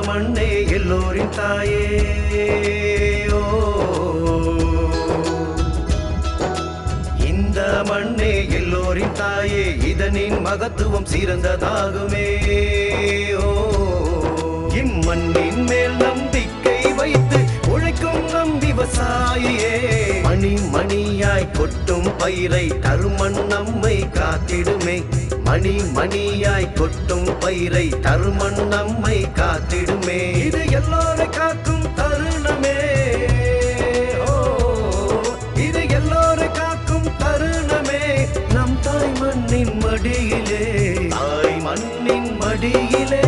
மண்ணே எல்லோரின் தாயே ஓ இந்த மண்ணே எல்லோரின் தாயே இதனின் மகத்துவம் சிறந்ததாகுமே ஓ இம்மண்ணின் மேல் நம்பிக்கை வைத்து உழைக்கும் நம் விவசாயியே மணி மணியாய் கொட்டும் பயிரை தருமண் நம்மை காத்திடுமே மணி மணியாய் கொட்டும் பயிரை தருமண் நம்மை காத்திடுமே இது எல்லோரை காக்கும் தருணமே ஓ இது எல்லோரை காக்கும் தருணமே நம் தாய் மண்ணின் மடியிலே தாய் மண்ணின் மடியிலே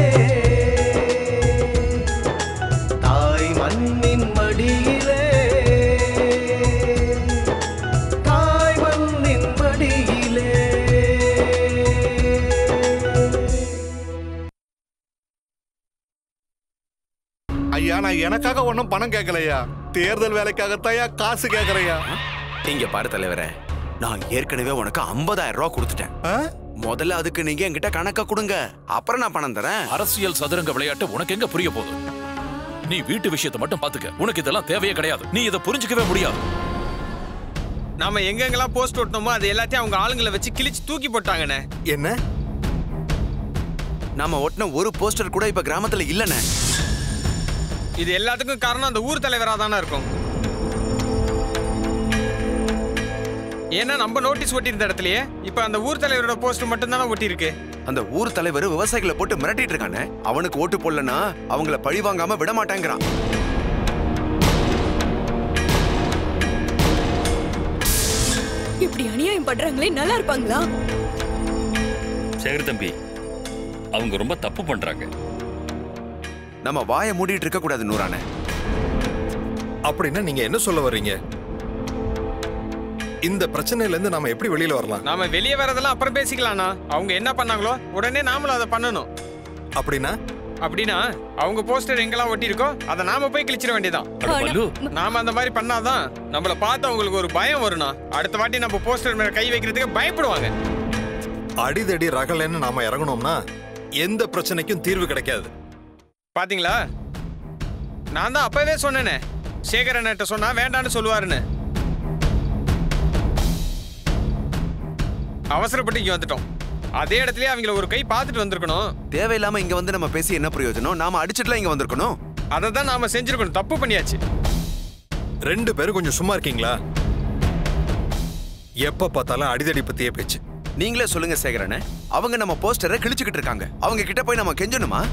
தாய் மண்ணின் மடியிலே தாய் மண்ணின் மடியிலே ஐயா நான் எனக்காக ஒன்றும் பணம் கேட்கலையா தேர்தல் வேலைக்காகத்தாயா காசு கேட்கறையா இங்க பாரு தலைவரே நான் ஏற்கனவே உனக்கு 50000 ரூபாய் கொடுத்துட்டேன் முதல்ல அதுக்கு நீங்க என்கிட்ட கணக்க கொடுங்க அப்புறம் நான் பணம் தரேன் அரசியல் சதுரங்க விளையாட்டு உனக்கு எங்க புரிய போகுது நீ வீட்டு விஷயத்தை மட்டும் பாத்துக்க உனக்கு இதெல்லாம் தேவையே கிடையாது நீ இதை புரிஞ்சுக்கவே முடியாது நாம எங்கெங்கெல்லாம் போஸ்ட் ஒட்டணுமோ அது எல்லாத்தையும் அவங்க ஆளுங்களை வச்சு கிழிச்சு தூக்கி போட்டாங்கண்ணே என்ன நாம ஒட்டின ஒரு போஸ்டர் கூட இப்ப கிராமத்துல இல்லனே இது எல்லாத்துக்கும் காரணம் அந்த ஊர் தலைவரா தானே இருக்கும் ஏன்னா நம்ம நோட்டீஸ் ஒட்டியிருந்த இடத்துலயே இப்ப அந்த ஊர் தலைவரோட போஸ்ட் மட்டும் தானே ஒட்டி இருக்கு அந்த ஊர் தலைவர் விவசாயிகளை போட்டு மிரட்டிட்டு இருக்கானே அவனுக்கு ஓட்டு போடலன்னா அவங்கள பழி வாங்காம விட மாட்டேங்கிறான் இப்படி அநியாயம் பண்றாங்களே நல்லா இருப்பாங்களா சேகர் தம்பி அவங்க ரொம்ப தப்பு பண்றாங்க நம்ம வாயை மூடிட்டு இருக்க கூடாது நூறானே அப்படின்னா நீங்க என்ன சொல்ல வர்றீங்க இந்த பிரச்சனையில இருந்து நாம எப்படி வெளியில வரலாம் நாம வெளியே வரதெல்லாம் அப்புறம் பேசிக்கலாம்ண்ணா அவங்க என்ன பண்ணாங்களோ உடனே நாமளும் அதை பண்ணணும் அப்படின்னா அப்படின்னா அவங்க போஸ்டர் எங்கெல்லாம் ஒட்டி இருக்கோ அதை நாம போய் கிழிச்சிட வேண்டியதான் அட பல்லு நாம அந்த மாதிரி பண்ணாதான் நம்மள பார்த்து அவங்களுக்கு ஒரு பயம் வரும்ண்ணா அடுத்த வாட்டி நம்ம போஸ்டர் மேல கை வைக்கிறதுக்கு பயப்படுவாங்க அடிதடி ரகலைன்னு நாம இறங்கணும்னா எந்த பிரச்சனைக்கும் தீர்வு கிடைக்காது பாத்தீங்களா நான் தான் அப்பவே சொன்னேனே சேகரன்கிட்ட சொன்னா வேண்டான்னு சொல்லுவாருன்னு அவசரப்பட்டு இங்க வந்துட்டோம் அதே இடத்துலயே அவங்கள ஒரு கை பார்த்துட்டு வந்திருக்கணும் தேவையில்லாம இங்க வந்து நம்ம பேசி என்ன பிரயோஜனம் நாம அடிச்சிட்டுலாம் இங்க வந்திருக்கணும் அதை தான் நாம செஞ்சிருக்கணும் தப்பு பண்ணியாச்சு ரெண்டு பேரும் கொஞ்சம் சும்மா இருக்கீங்களா எப்ப பார்த்தாலும் அடிதடி பத்தியே பேச்சு நீங்களே சொல்லுங்க சேகரனே அவங்க நம்ம போஸ்டரை கிழிச்சுக்கிட்டு இருக்காங்க அவங்க கிட்ட போய் நம்ம கெஞ்சணுமா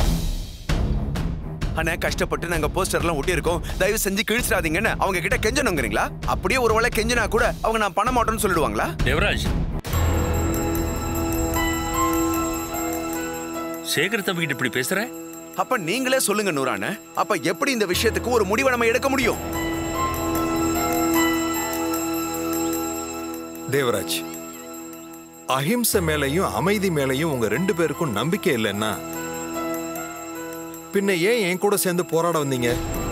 அண்ணா கஷ்டப்பட்டு நாங்க போஸ்டர்லாம் ஒட்டி இருக்கோம் தயவு செஞ்சு கிழிச்சிடாதீங்கன்னு அவங்க கிட்ட கெஞ்சணுங்கிறீங்களா அப்படியே ஒரு வேளை கெஞ்சினா கூட அவங்க நான் பண்ண மாட்டோம்னு சொல்லிடுவாங்களா தேவராஜ் சேகர் தம்பி கிட்ட இப்படி பேசுற அப்ப நீங்களே சொல்லுங்க நூறான அப்ப எப்படி இந்த விஷயத்துக்கு ஒரு முடிவை நம்ம எடுக்க முடியும் தேவராஜ் அஹிம்சை மேலையும் அமைதி மேலையும் உங்க ரெண்டு பேருக்கும் நம்பிக்கை இல்லைன்னா பின்ன ஏன் என் கூட சேர்ந்து போராட வந்தீங்க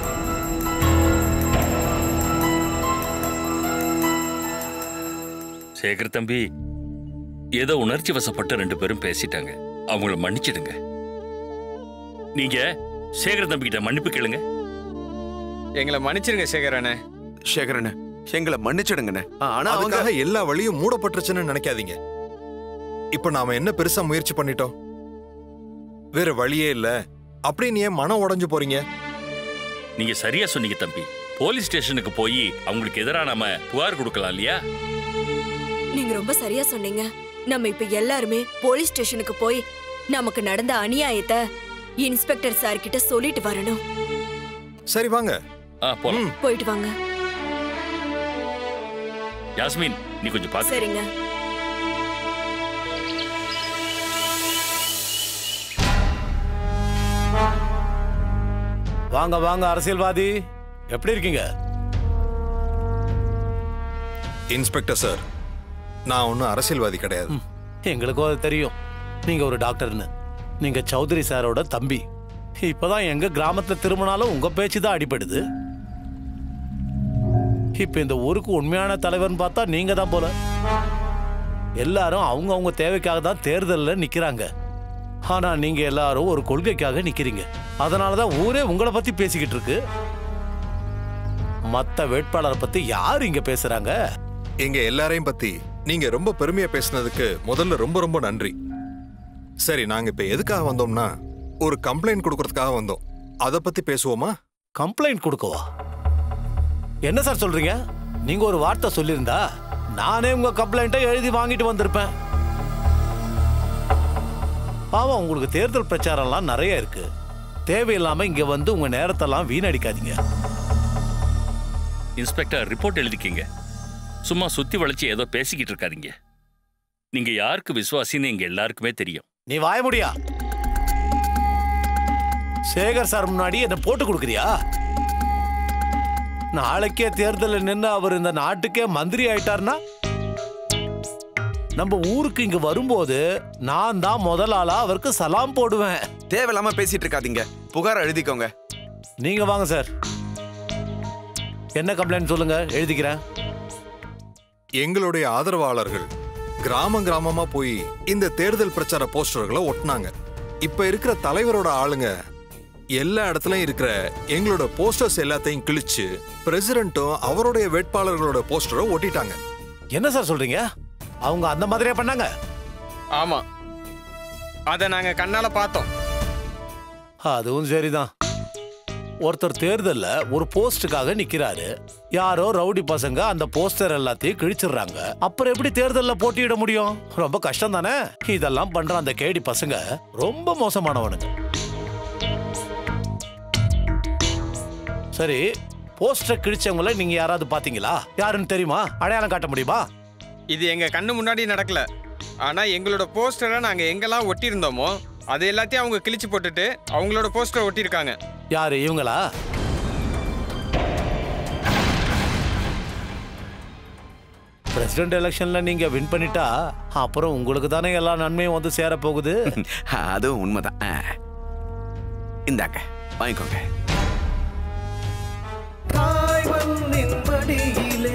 சேகர் தம்பி ஏதோ உணர்ச்சி வசப்பட்டு ரெண்டு பேரும் பேசிட்டாங்க அவங்கள மன்னிச்சிடுங்க நீங்க சேகர் தம்பி கிட்ட மன்னிப்பு கேளுங்க எங்களை மன்னிச்சிருங்க சேகரனே சேகரனே எங்களை மன்னிச்சிடுங்கண்ணே ஆ, ஆனா அவங்க அதுக்காக எல்லா வழியும் மூடப்பட்டுருச்சுன்னு நினைக்காதீங்க இப்ப நாம என்ன பெருசா முயற்சி பண்ணிட்டோம் வேற வழியே இல்ல அப்படின்னு ஏன் மனம் உடைஞ்சு போறீங்க நீங்க சரியா சொன்னீங்க தம்பி போலீஸ் ஸ்டேஷனுக்கு போய் அவங்களுக்கு எதிராக நாம புகார் கொடுக்கலாம் இல்லையா நீங்க ரொம்ப சரியா சொன்னீங்க நம்ம இப்ப எல்லாருமே போலீஸ் ஸ்டேஷனுக்கு போய் நமக்கு நடந்த அநியாயத்தை இன்ஸ்பெக்டர் சார் கிட்ட சொல்லிட்டு வரணும் சரி வாங்க ஆ போலாம் போயிட்டு வாங்க யாஸ்மின் நீ கொஞ்சம் பாத்து சரிங்க வாங்க வாங்க அரசியல்வாதி எப்படி இருக்கீங்க இன்ஸ்பெக்டர் சார் நான் ஒன்றும் அரசியல்வாதி கிடையாது எங்களுக்கும் அது தெரியும் நீங்க ஒரு டாக்டர்னு நீங்க சௌத்ரி சாரோட தம்பி இப்பதான் எங்க கிராமத்துல திரும்பினாலும் உங்க பேச்சு தான் அடிபடுது இப்ப இந்த ஊருக்கு உண்மையான தலைவர்னு பார்த்தா நீங்க தான் போல எல்லாரும் அவங்க அவங்க தேவைக்காக தான் தேர்தலில் நிக்கிறாங்க ஆனா நீங்க எல்லாரும் ஒரு கொள்கைக்காக நிக்கிறீங்க அதனாலதான் ஊரே உங்களை பத்தி பேசிக்கிட்டு இருக்கு மத்த வேட்பாளரை பத்தி யார் இங்க பேசுறாங்க எங்க எல்லாரையும் பத்தி நீங்க ரொம்ப பெருமையா பேசுனதுக்கு முதல்ல ரொம்ப ரொம்ப நன்றி சரி நாங்க இப்ப எதுக்காக வந்தோம்னா ஒரு கம்ப்ளைண்ட் கொடுக்கறதுக்காக வந்தோம் அத பத்தி பேசுவோமா கம்ப்ளைண்ட் கொடுக்கவா என்ன சார் சொல்றீங்க நீங்க ஒரு வார்த்தை சொல்லியிருந்தா நானே உங்க கம்ப்ளைண்ட்டை எழுதி வாங்கிட்டு வந்திருப்பேன் பாவம் உங்களுக்கு தேர்தல் பிரச்சாரம்லாம் நிறைய இருக்கு தேவையில்லாம இங்க வந்து உங்க நேரத்தெல்லாம் வீணடிக்காதீங்க இன்ஸ்பெக்டர் ரிப்போர்ட் எழுதிக்கிங்க சும்மா சுத்தி வளைச்சு ஏதோ பேசிக்கிட்டு இருக்காதீங்க நீங்க யாருக்கு விசுவாசின்னு எங்க எல்லாருக்குமே தெரியும் நீ வாய முடியா சேகர் சார் முன்னாடி என்ன போட்டு கொடுக்குறியா நாளைக்கே தேர்தலில் நின்று அவர் இந்த நாட்டுக்கே மந்திரி ஆயிட்டார்னா நம்ம ஊருக்கு இங்க வரும்போது நான் தான் முதல் ஆளா அவருக்கு சலாம் போடுவேன் தேவையில்லாம பேசிட்டு இருக்காதீங்க புகார் எழுதிக்கோங்க நீங்க வாங்க சார் என்ன கம்ப்ளைண்ட் சொல்லுங்க எழுதிக்கிறேன் எங்களுடைய ஆதரவாளர்கள் கிராமம் கிராமமா போய் இந்த தேர்தல் பிரச்சார போஸ்டர்களை ஒட்டினாங்க இப்ப இருக்கிற தலைவரோட ஆளுங்க எல்லா இடத்துலயும் இருக்கிற எங்களோட போஸ்டர்ஸ் எல்லாத்தையும் கிழிச்சு பிரசிடென்ட்டும் அவருடைய வேட்பாளர்களோட போஸ்டரை ஒட்டிட்டாங்க என்ன சார் சொல்றீங்க அவங்க அந்த மாதிரியா பண்ணாங்க ஆமா அதை நாங்க கண்ணால பார்த்தோம் அதுவும் சரிதான் ஒருத்தர் தேர்தல்ல ஒரு போஸ்டுக்காக நிக்கிறாரு யாரோ ரவுடி பசங்க அந்த போஸ்டர் எல்லாத்தையும் கிழிச்சிடுறாங்க அப்புறம் எப்படி தேர்தல்ல போட்டியிட முடியும் ரொம்ப கஷ்டம் தானே இதெல்லாம் பண்ற அந்த கேடி பசங்க ரொம்ப மோசமானவனுங்க சரி போஸ்டர் கிழிச்சவங்கள நீங்க யாராவது பாத்தீங்களா யாருன்னு தெரியுமா அடையாளம் காட்ட முடியுமா இது எங்க கண்ணு முன்னாடி நடக்கல ஆனா எங்களோட போஸ்டரை நாங்க எங்கெல்லாம் ஒட்டியிருந்தோமோ அது எல்லாத்தையும் அவங்க கிழிச்சு போட்டுட்டு அவங்களோட போஸ்டரை ஒட்டியிருக்காங்க யாரு இவங்களா பிரசிடென்ட் எலெக்ஷன்ல நீங்க வின் பண்ணிட்டா அப்புறம் உங்களுக்கு தானே எல்லா நன்மையும் வந்து சேர போகுது அதுவும் உண்மைதான் ஆ. இந்தாங்க வாங்கிக்கோங்க தாய் மண்ணின் மடியிலே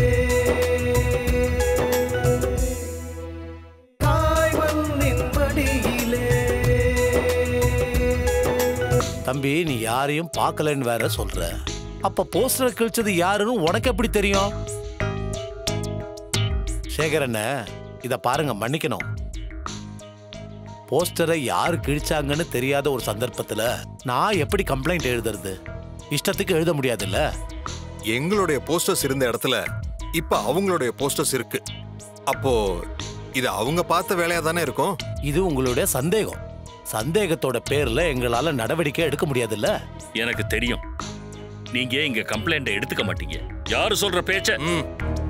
தாய் மண்ணின் மடியிலே தம்பி நீ யாரையும் பார்க்கலன்னு வேற சொல்ற அப்ப போஸ்டர் கிழிச்சது யாருன்னு உனக்கு எப்படி தெரியும் சேகர் அண்ணே இத பாருங்க மன்னிக்கணும் போஸ்டரை யாரு கிழிச்சாங்கன்னு தெரியாத ஒரு சந்தர்ப்பத்துல நான் எப்படி கம்ப்ளைண்ட் எழுதுறது இஷ்டத்துக்கு எழுத முடியாதுல்ல எங்களுடைய போஸ்டர்ஸ் இருந்த இடத்துல இப்ப அவங்களுடைய போஸ்டர்ஸ் இருக்கு அப்போ இது அவங்க பார்த்த வேலையா தானே இருக்கும் இது உங்களுடைய சந்தேகம் சந்தேகத்தோட பேர்ல எங்களால நடவடிக்கை எடுக்க முடியாதுல்ல எனக்கு தெரியும் நீங்க இங்க கம்ப்ளைண்ட் எடுத்துக்க மாட்டீங்க யாரு சொல்ற பேச்ச ம்.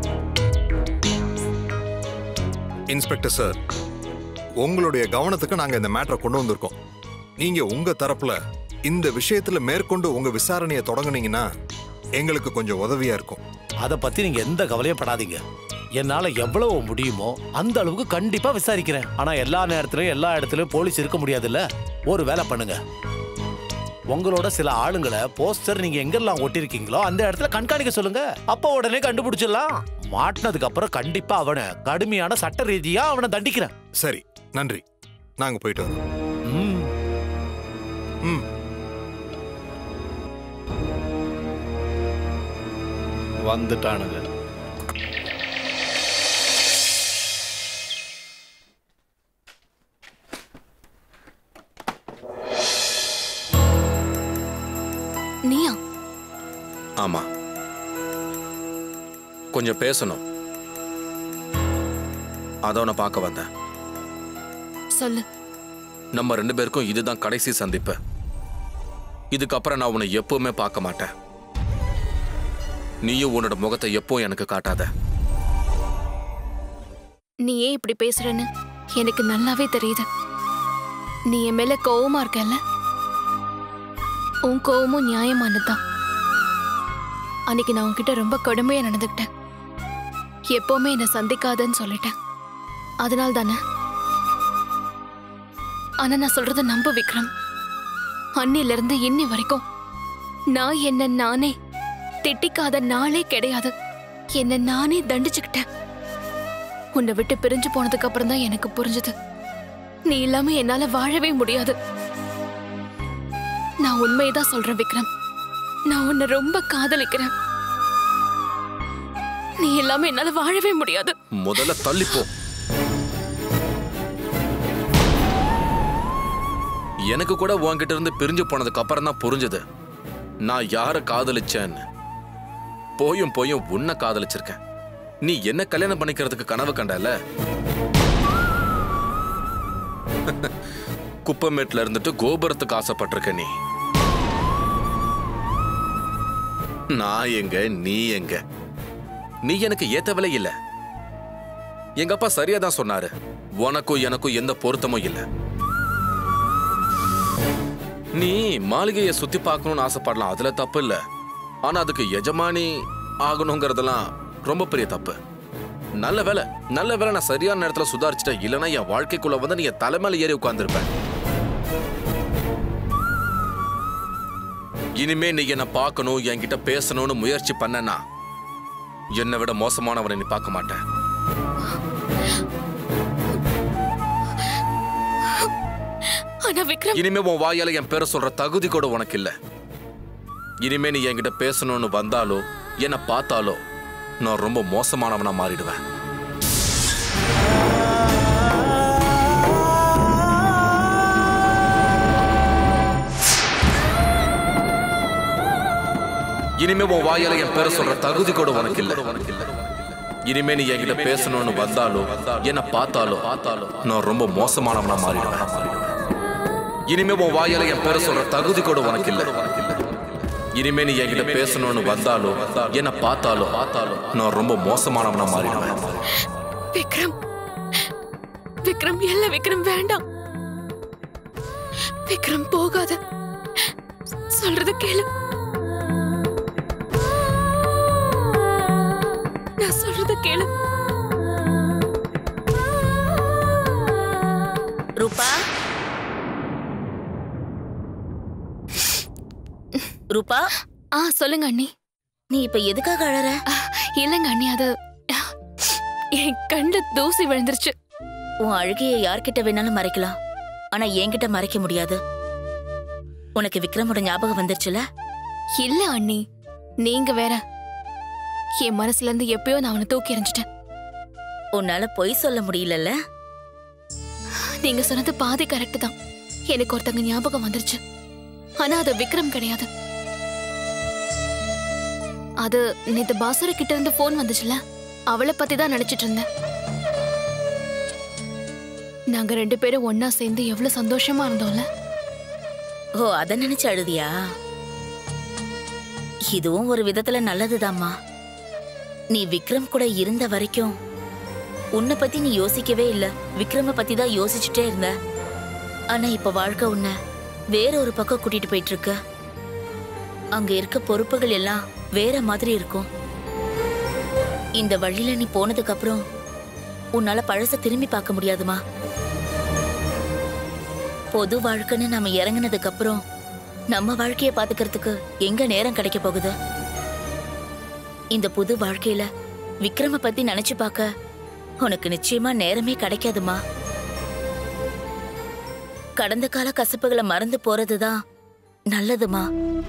இன்ஸ்பெக்டர் சார் உங்களுடைய கவனத்துக்கு நாங்க இந்த மேட்டரை கொண்டு வந்திருக்கோம் நீங்க உங்க தரப்புல இந்த விஷயத்துல மேற்கொண்டு உங்க விசாரணையை தொடங்குனீங்கன்னா எங்களுக்கு கொஞ்சம் உதவியா இருக்கும் அத பத்தி நீங்க எந்த கவலையும் படாதீங்க என்னால எவ்வளவு முடியுமோ அந்த அளவுக்கு கண்டிப்பா விசாரிக்கிறேன் ஆனா எல்லா நேரத்திலயும் எல்லா இடத்துலயும் போலீஸ் இருக்க முடியாதுல்ல ஒரு வேலை பண்ணுங்க உங்களோட சில ஆளுங்களை போஸ்டர் நீங்க எங்கெல்லாம் ஒட்டிருக்கீங்களோ அந்த இடத்துல கண்காணிக்க சொல்லுங்க அப்ப உடனே கண்டுபிடிச்சிடலாம் மாட்டினதுக்கு அப்புறம் கண்டிப்பா அவனை கடுமையான சட்ட ரீதியா அவனை தண்டிக்கிறேன் சரி நன்றி நாங்க போயிட்டு வரோம் ம். ம் வந்துட்டானுங்க நீயா ஆமா கொஞ்சம் பேசணும் அதோன பார்க்க வந்தேன் சொல்லு நம்ம ரெண்டு பேருக்கும் இதுதான் கடைசி சந்திப்பு இதுக்கப்புறம் நான் உன்னை எப்பவுமே பார்க்க மாட்டேன் நீயும் உன்னோட முகத்தை எப்பவும் எனக்கு காட்டாத நீ ஏன் இப்படி பேசுறன்னு எனக்கு நல்லாவே தெரியுது நீ என் மேல கோவமா இருக்கல்ல உன் கோவமும் நியாயமானதுதான் அன்னைக்கு நான் உன்கிட்ட ரொம்ப கடுமையா நடந்துக்கிட்டேன் எப்பவுமே என்னை சந்திக்காதன்னு சொல்லிட்டேன் அதனால தானே ஆனா நான் சொல்றத நம்ப விக்ரம் அன்னில இருந்து இன்னி வரைக்கும் நான் என்ன நானே திட்டிக்காத நாளே கிடையாது என்ன நானே தண்டிச்சுக்கிட்டேன் உன்னை விட்டு பிரிஞ்சு போனதுக்கு அப்புறம் தான் எனக்கு புரிஞ்சது நீ இல்லாம என்னால வாழவே முடியாது நான் உண்மையதான் சொல்றேன் விக்ரம் நான் உன்னை ரொம்ப காதலிக்கிறேன் நீ இல்லாம என்னால வாழவே முடியாது முதல்ல தள்ளிப்போ எனக்கு கூட உன்கிட்ட இருந்து பிரிஞ்சு போனதுக்கு அப்புறம் தான் புரிஞ்சது நான் யார காதலிச்சேன்னு போயும் போயும் உன்னை காதலிச்சிருக்கேன் நீ என்ன கல்யாணம் பண்ணிக்கிறதுக்கு கனவு கண்டல குப்பமேட்ல இருந்துட்டு கோபுரத்துக்கு ஆசைப்பட்டிருக்க நீ நான் எங்க நீ எங்க நீ எனக்கு ஏத்த விலை இல்ல எங்க அப்பா சரியா தான் சொன்னாரு உனக்கும் எனக்கும் எந்த பொருத்தமும் இல்ல நீ மாளிகையை சுத்தி பார்க்கணும்னு ஆசைப்படலாம் அதுல தப்பு இல்ல ஆனா அதுக்கு எஜமானி ஆகணுங்கிறதெல்லாம் ரொம்ப பெரிய தப்பு நல்ல வேலை நல்ல வேலை நான் சரியான நேரத்துல சுதாரிச்சுட்டேன் இல்லைன்னா என் வாழ்க்கைக்குள்ள வந்து நீ என் தலைமையில ஏறி உட்கார்ந்திருப்பேன் இனிமே நீ என்ன பார்க்கணும் என்கிட்ட பேசணும்னு முயற்சி பண்ணனா என்னை விட மோசமானவனை நீ பார்க்க மாட்டேன் ஆனா விக்ரம் இனிமே உன் வாயால என் பேரை சொல்ற தகுதி கூட உனக்கு இல்ல இனிமே நீ என்கிட்ட பேசணும்னு வந்தாலோ என்ன பார்த்தாலோ நான் ரொம்ப மோசமானவனா மாறிடுவேன் இனிமே உன் வாயால என் பேரை சொல்ற தகுதி கூட உனக்கு இல்ல இனிமே நீ என்கிட்ட பேசணும்னு வந்தாலோ என்ன பார்த்தாலோ பார்த்தாலோ நான் ரொம்ப மோசமானவனா மாறிடுவேன் இனிமே உன் வாயால என் பேரை சொல்ற தகுதி கூட உனக்கு இல்ல இனிமே நீ என்கிட்ட பேசணும்னு வந்தாலோ என்ன பார்த்தாலோ பார்த்தாலோ நான் ரொம்ப மோசமானவனா மாறிடுவேன் விக்ரம் விக்ரம் இல்ல விக்ரம் வேண்டாம் விக்ரம் போகாத சொல்றது கேளு நான் சொல்றது கேளு ரூபா ரூபா ஆ சொல்லுங்க அண்ணி நீ இப்ப எதுக்காக அழற இல்லங்க அண்ணி அது என் கண்ட தூசி விழுந்துருச்சு உன் அழுகையை யார்கிட்ட வேணாலும் மறைக்கலாம் ஆனா என்கிட்ட மறைக்க முடியாது உனக்கு விக்ரமோட ஞாபகம் வந்துருச்சுல இல்ல அண்ணி நீங்க வேற என் மனசுல இருந்து எப்பயோ நான் அவனை தூக்கி எறிஞ்சிட்டேன் உன்னால பொய் சொல்ல முடியலல்ல நீங்க சொன்னது பாதி கரெக்ட் தான் எனக்கு ஒருத்தங்க ஞாபகம் வந்துருச்சு ஆனா அது விக்ரம் கிடையாது அது நேத்து பாசுர கிட்ட இருந்து போன் வந்துச்சுல அவளை பத்தி தான் நினைச்சிட்டு இருந்தேன் நாங்க ரெண்டு பேரும் ஒன்னா சேர்ந்து எவ்வளவு சந்தோஷமா இருந்தோம்ல ஓ அத நினைச்சு அழுதியா இதுவும் ஒரு விதத்துல நல்லதுதாம்மா நீ விக்ரம் கூட இருந்த வரைக்கும் உன்னை பத்தி நீ யோசிக்கவே இல்ல விக்ரம பத்தி தான் யோசிச்சுட்டே இருந்த ஆனா இப்ப வாழ்க்கை உன்னை வேற ஒரு பக்கம் கூட்டிட்டு போயிட்டு இருக்க அங்க இருக்க பொறுப்புகள் எல்லாம் வேற மாதிரி இருக்கும் இந்த வழியில நீ போனதுக்கு அப்புறம் உன்னால பழச திரும்பி பார்க்க முடியாதுமா பொது வாழ்க்கைன்னு நம்ம இறங்குனதுக்கு அப்புறம் நம்ம வாழ்க்கைய பாத்துக்கிறதுக்கு எங்க நேரம் கிடைக்க போகுது இந்த புது வாழ்க்கையில விக்ரம பத்தி நினைச்சு பார்க்க உனக்கு நிச்சயமா நேரமே கிடைக்காதுமா கடந்த கால கசப்புகளை மறந்து போறதுதான் நல்லதுமா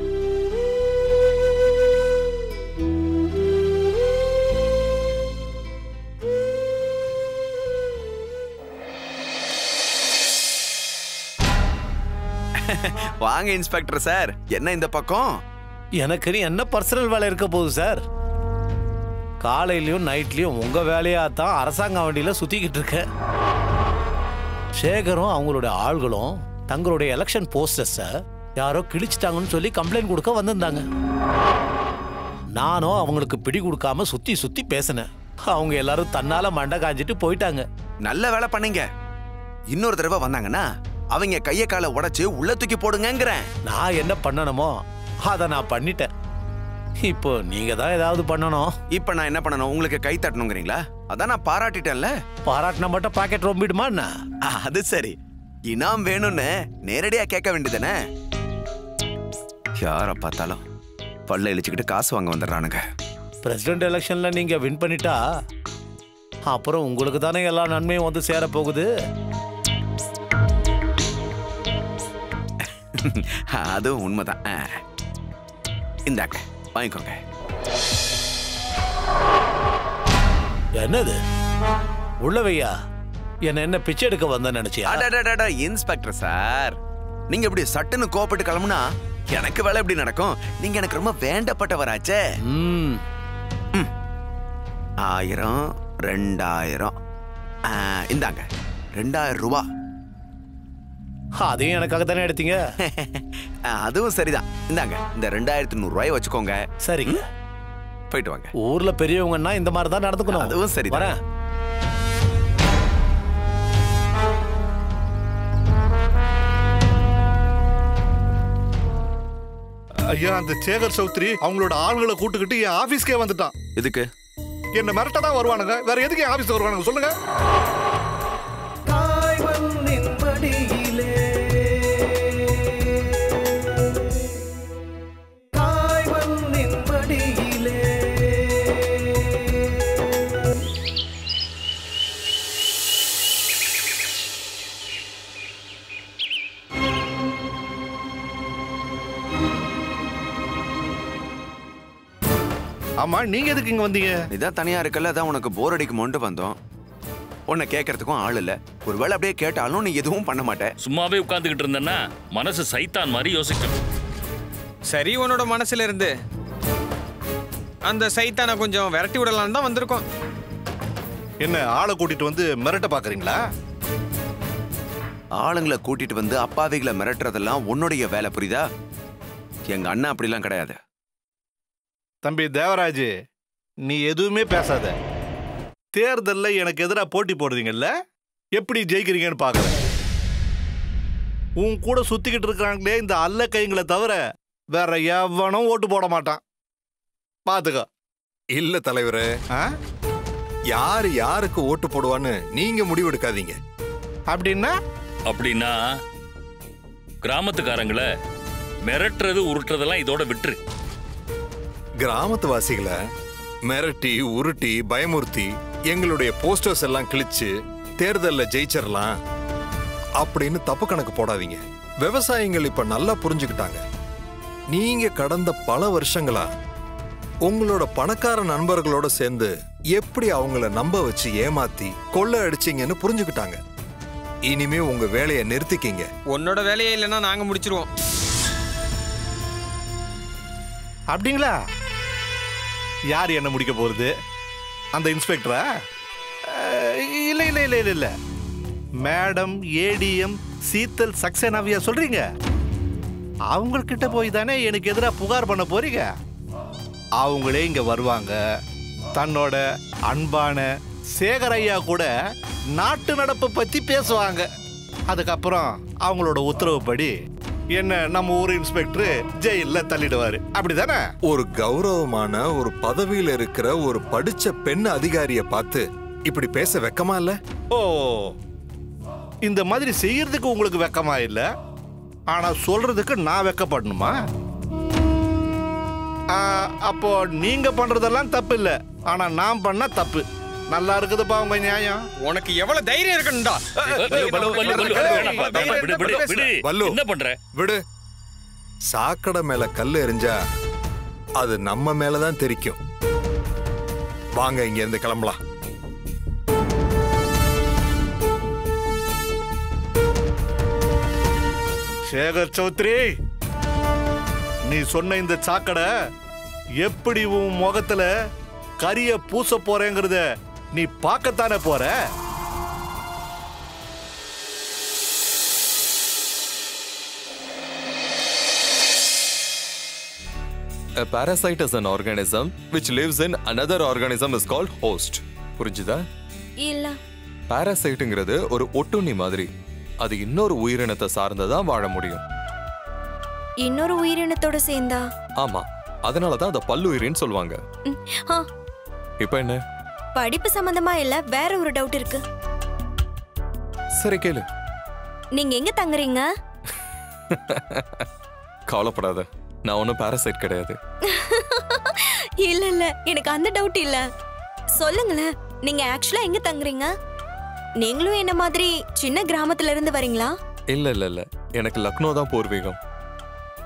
வாங்க இன்ஸ்பெக்டர் சார் என்ன இந்த பக்கம் எனக்கு நீ என்ன பர்சனல் வேலை இருக்க போகுது சார் காலையிலயும் நைட்லயும் உங்க வேலையா தான் அரசாங்க வண்டியில சுத்திக்கிட்டு இருக்கேன் சேகரும் அவங்களுடைய ஆள்களும் தங்களுடைய எலெக்ஷன் போஸ்டர்ஸை யாரோ கிழிச்சிட்டாங்கன்னு சொல்லி கம்ப்ளைண்ட் கொடுக்க வந்திருந்தாங்க நானும் அவங்களுக்கு பிடி கொடுக்காம சுத்தி சுத்தி பேசினேன் அவங்க எல்லாரும் தன்னால மண்டை காஞ்சிட்டு போயிட்டாங்க நல்ல வேலை பண்ணீங்க இன்னொரு தடவை வந்தாங்கன்னா அவங்க கைய காலை உடைச்சு உள்ள தூக்கி போடுங்கங்கிறேன் நான் என்ன பண்ணணுமோ அதை நான் பண்ணிட்டேன் இப்போ நீங்க தான் ஏதாவது பண்ணணும் இப்ப நான் என்ன பண்ணணும் உங்களுக்கு கை தட்டணுங்கிறீங்களா அதான் நான் பாராட்டிட்டேன்ல பாராட்டினா மட்டும் பாக்கெட் ரொம்பிடுமா என்ன அது சரி இனாம் வேணும்னு நேரடியா கேட்க வேண்டியதானே யார பார்த்தாலும் பல்ல இழிச்சுக்கிட்டு காசு வாங்க வந்துடுறானுங்க பிரசிடென்ட் எலெக்ஷன்ல நீங்க வின் பண்ணிட்டா அப்புறம் உங்களுக்கு தானே எல்லா நன்மையும் வந்து சேர போகுது அதுவும் உண்மைதான் ஆ. இந்தாங்க வாங்கிக்கோங்க என்னது உள்ளவையா என்ன என்ன பிச்சை எடுக்க வந்த நினைச்சியா அடடடடா, இன்ஸ்பெக்டர் சார் நீங்க இப்படி சட்டுன்னு கோபப்பட்டு கிளம்புனா எனக்கு வேலை எப்படி நடக்கும் நீங்க எனக்கு ரொம்ப வேண்டப்பட்டவராச்சே ம் ம். ஆயிரம் ரெண்டாயிரம் ஆ, இந்தாங்க ரெண்டாயிரம் ரூபா அதையும் எனக்காக தானே எடுத்தீங்க ஆ, அதுவும் சரிதான் இந்தாங்க இந்த ரெண்டாயிரத்தி நூறு ரூபாய் வச்சுக்கோங்க சரிங்க போயிட்டு வாங்க ஊர்ல பெரியவங்கன்னா இந்த மாதிரி தான் நடந்துக்கணும் அதுவும் சரிதான். வரேன் ஐயா அந்த சேகர் சௌத்ரி அவங்களோட ஆளுங்களை கூட்டுக்கிட்டு என் ஆபீஸ்க்கே வந்துட்டான் எதுக்கு என்ன மிரட்ட தான் வருவானுங்க வேற எதுக்கு என் ஆபீஸ் வருவானுங்க சொல்லுங்க தாய் மண்ணின் மடியிலே தாய் மண்ணின் மடியிலே ஆமா நீங்க எதுக்கு இங்க வந்தீங்க இதான் தனியா இருக்கல அதான் உனக்கு போர் அடிக்குமோன்ட்டு வந்தோம் உன்னை கேட்கறதுக்கும் ஆள் இல்ல ஒருவேளை அப்படியே கேட்டாலும் நீ எதுவும் பண்ண மாட்ட சும்மாவே உட்கார்ந்துகிட்டு இருந்தேன்னா மனசு சைத்தான் மாதிரி யோசிக்கும் சரி உன்னோட மனசுல இருந்து அந்த சைத்தானை கொஞ்சம் விரட்டி விடலான்னு தான் வந்திருக்கோம் என்ன ஆளை கூட்டிட்டு வந்து மிரட்ட பாக்குறீங்களா ஆளுங்களை கூட்டிட்டு வந்து அப்பாவிகளை மிரட்டுறதெல்லாம் உன்னுடைய வேலை புரியுதா எங்க அண்ணன் அப்படிலாம் கிடையாது தம்பி தேவராஜ் நீ எதுவுமே பேசாத தேர்தல்ல எனக்கு எதிராக போட்டி போடுறீங்கல்ல எப்படி ஜெயிக்கிறீங்கன்னு பார்க்கறேன் உன் கூட சுத்திக்கிட்டு இருக்கிறாங்களே இந்த அல்ல கைங்களை தவிர வேற எவனும் ஓட்டு போட மாட்டான் பாத்துக்க இல்ல தலைவரே ஆ? யாரு யாருக்கு ஓட்டு போடுவான்னு நீங்க முடிவெடுக்காதீங்க அப்படின்னா அப்படின்னா கிராமத்துக்காரங்கள மிரட்டுறது உருட்டுறதெல்லாம் இதோட விட்டுரு கிராமத்து வாசிகளை மிரட்டி உருட்டி பயமுறுத்தி எங்களுடைய போஸ்டர்ஸ் எல்லாம் கிழிச்சு தேர்தல்ல ஜெயிச்சிடலாம் அப்படின்னு தப்பு கணக்கு போடாதீங்க விவசாயிகள் இப்ப நல்லா புரிஞ்சுக்கிட்டாங்க நீங்க கடந்த பல வருஷங்களா உங்களோட பணக்கார நண்பர்களோட சேர்ந்து எப்படி அவங்கள நம்ப வச்சு ஏமாத்தி கொள்ளை அடிச்சீங்கன்னு புரிஞ்சுக்கிட்டாங்க இனிமே உங்க வேலையை நிறுத்திக்கிங்க உன்னோட வேலையே இல்லைன்னா நாங்க முடிச்சிருவோம் அப்படிங்களா யார் என்ன முடிக்க போறது அந்த இன்ஸ்பெக்டரா அஹ், இல்ல இல்ல இல்ல இல்ல இல்ல மேடம் ஏடிஎம் சீத்தல் சக்சேனாவியா சொல்றீங்க அவங்கக்கிட்ட போய் தானே எனக்கு எதிராக புகார் பண்ண போறீங்க அவங்களே இங்க வருவாங்க தன்னோட அன்பான சேகர் ஐயா கூட நாட்டு நடப்பு பத்தி பேசுவாங்க அதுக்கப்புறம் அவங்களோட உத்தரவுப்படி என்ன நம்ம ஊர் இன்ஸ்பெக்டர் ஜெயில்ல தள்ளிடுவாரு அப்படிதானே ஒரு கௌரவமான ஒரு பதவியில இருக்கிற ஒரு படிச்ச பெண் அதிகாரிய பார்த்து இப்படி பேச வெக்கமா இல்ல ஓ இந்த மாதிரி செய்யறதுக்கு உங்களுக்கு வெக்கமா இல்ல ஆனா சொல்றதுக்கு நான் வெக்கப்படணுமா ஆ, அப்போ நீங்க பண்றதெல்லாம் தப்பு இல்ல ஆனா நான் பண்ண தப்பு நல்லா இருக்குதுப்பா உங்க நியாயம் உனக்கு எவ்வளவு தைரியம் இருக்கணும்டா பல்லு, பல்லு, பல்லு, பல்லு, வேணாம்ப்பா, வேணாம், விடு, விடு, விடு. வல்லு. என்ன பண்ற விடு சாக்கடை மேல கல் எறிஞ்சா அது நம்ம மேலதான் தெரிக்கும் வாங்க இங்க இருந்து கிளம்பலாம் சேகர் சௌத்ரி நீ சொன்ன இந்த சாக்கடை எப்படி உன் முகத்துல கரிய பூச போறேங்கிறத நீ பார்க்கத்தானே போற A parasite is an organism which lives in another organism is called host. புரிஞ்சுதா இல்ல பாராசைட்டுங்கிறது ஒரு ஒட்டுண்ணி மாதிரி அது இன்னொரு உயிரினத்தை சார்ந்ததான் வாழ முடியும் இன்னொரு உயிரினத்தோட சேர்ந்தா ஆமா அதனால தான் அதை பல்லுயிரின்னு சொல்லுவாங்க ம், ஆ, இப்போ என்ன படிப்பு சம்பந்தமா இல்ல வேற ஒரு டவுட் இருக்கு சரி கேளு நீங்க எங்க தங்குறீங்க கவலைப்படாத நான் ஒன்றும் பாராசைட் கிடையாது இல்ல இல்ல எனக்கு அந்த டவுட் இல்ல சொல்லுங்களேன் நீங்க ஆக்சுவலா எங்க தங்குறீங்க நீங்களும் என்ன மாதிரி சின்ன கிராமத்துல இருந்து வரீங்களா இல்ல இல்ல இல்ல எனக்கு லக்னோ தான் பூர்வீகம்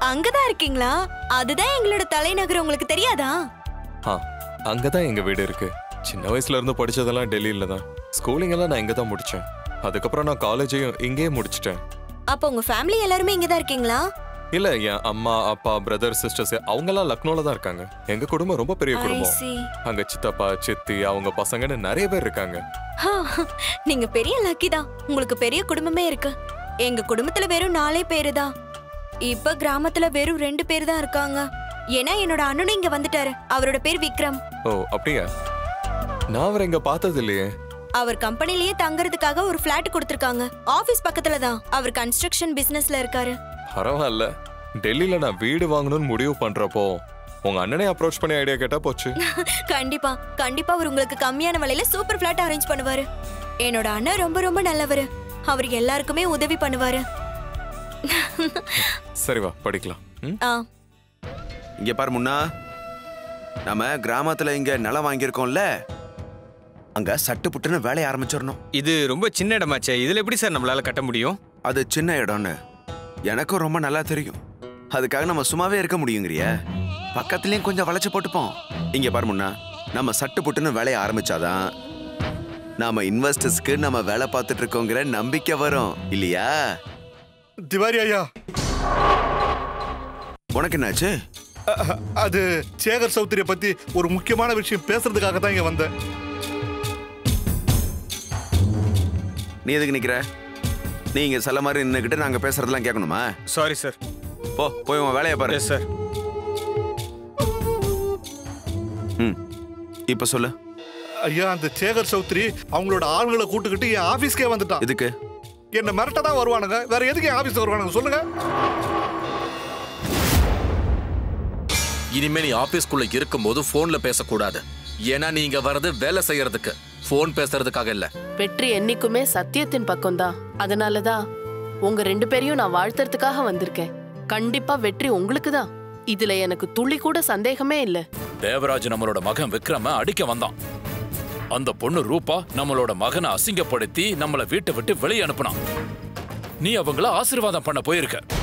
அங்கதான் இருக்கீங்களா அதுதான் எங்களோட தலைநகர் உங்களுக்கு தெரியாதா ஆ அங்கே தான் எங்கள் வீடு இருக்கு சின்ன வயசுல இருந்து படிச்சதெல்லாம் டெல்லியில தான் ஸ்கூலிங் எல்லாம் நான் இங்கே தான் முடித்தேன் அதுக்கப்புறம் நான் காலேஜையும் இங்கேயே முடிச்சிட்டேன் அப்ப உங்க ஃபேமிலி எல்லாருமே இங்கதான் இருக்கீங்களா இல்ல என் அம்மா அப்பா பிரதர் சிஸ்டர்ஸ் அவங்கெல்லாம் லக்னோல தான் இருக்காங்க எங்க குடும்பம் ரொம்ப பெரிய I குடும்பம் see. அங்க சித்தப்பா சித்தி அவங்க பசங்கன்னு நிறைய பேர் இருக்காங்க ஹா, நீங்க பெரிய லக்கி தான் உங்களுக்கு பெரிய குடும்பமே இருக்கு எங்க குடும்பத்துல வெறும் நாலே பேரு தான் இப்ப கிராமத்துல வெறும் ரெண்டு பேர் தான் இருக்காங்க ஏன்னா என்னோட அண்ணனும் இங்க வந்துட்டாரு அவரோட பேர் விக்ரம் ஓ அப்படியா நான் அவரை இங்க பார்த்தது இல்லையே அவர் கம்பெனிலேயே தங்கறதுக்காக ஒரு ஃபிளாட் கொடுத்திருக்காங்க ஆபீஸ் பக்கத்துல தான் அவர் கன்ஸ்ட்ரக்ஷன் பிசினஸ்ல இருக்காரு பரவாயில்ல டெல்லியில நான் வீடு வாங்கணும்னு முடிவு பண்றப்போ உங்க அண்ணனே அப்ரோச் பண்ணி ஐடியா கேட்டா போச்சு கண்டிப்பா கண்டிப்பா அவர் உங்களுக்கு கம்மியான விலையில சூப்பர் ஃபிளாட் அரேஞ்ச் பண்ணுவாரு என்னோட அண்ணன் ரொம்ப ரொம்ப நல்லவரு அவர் எல்லாருக்குமே உதவி பண்ணுவாரு சரி வா படிக்கலாம் ம்? ஆ இங்க பாரு முன்னா நம்ம கிராமத்துல இங்க நிலம் வாங்கியிருக்கோம்ல அங்க சட்டு புட்டுன்னு வேலைய ஆரம்பிச்சிடணும் இது ரொம்ப சின்ன இடமாச்சே இதுல எப்படி சார் நம்மளால கட்ட முடியும் அது சின்ன இடம்னு எனக்கும் ரொம்ப நல்லா தெரியும் அதுக்காக நம்ம சும்மாவே இருக்க முடியுங்கிறிய பக்கத்துலயும் கொஞ்சம் வளைச்சு போட்டுப்போம் இங்க பாரு முன்னா நம்ம சட்டு புட்டுன்னு வேலைய ஆரம்பிச்சாதான் நாம இன்வெஸ்டர்ஸ்க்கு நம்ம வேலை பார்த்துட்டு இருக்கோங்கிற நம்பிக்கை வரும் இல்லையா திவாரி ஐயா உனக்கு என்னாச்சு அ- அது சேகர் சௌத்ரிய பத்தி ஒரு முக்கியமான விஷயம் பேசுறதுக்காக தான் இங்க வந்தேன் நீ எதுக்கு நிக்கிற நீ இங்க சில மாதிரி நின்னுக்கிட்டு நாங்க பேசுறதெல்லாம் கேட்கணுமா சாரி சார் போ போய் உன் வேலையை பாரு எஸ் சார் ம் இப்ப சொல்லு ஐயா அந்த சேகர் சௌத்ரி அவங்களோட ஆளுங்களை கூட்டுக்கிட்டு என் ஆபீஸ்க்கே வந்துட்டான் எதுக்கு என்ன மிரட்ட தான் வருவானுங்க வேற எதுக்கு என் ஆபீஸ்க்கு வருவானுங்க சொல்லுங்க இனிமே நீ ஆபீஸ்க்குள்ள இருக்கும்போது போன்ல பேசக்கூடாது ஏன்னா நீங்க வர்றது வேலை செய்யறதுக்கு போன் பேசுறதுக்காக இல்ல வெற்றி என்னைக்குமே சத்தியத்தின் பக்கம்தான் அதனாலதான் உங்க ரெண்டு பேரையும் நான் வாழ்த்துறதுக்காக வந்திருக்கேன் கண்டிப்பா வெற்றி உங்களுக்கு தான் இதுல எனக்கு துளி கூட சந்தேகமே இல்ல தேவராஜ் நம்மளோட மகன் விக்ரம அடிக்க வந்தான் அந்த பொண்ணு ரூபா நம்மளோட மகனை அசிங்கப்படுத்தி நம்மள வீட்டை விட்டு வெளியே அனுப்புனான் நீ அவங்கள ஆசீர்வாதம் பண்ண போயிருக்க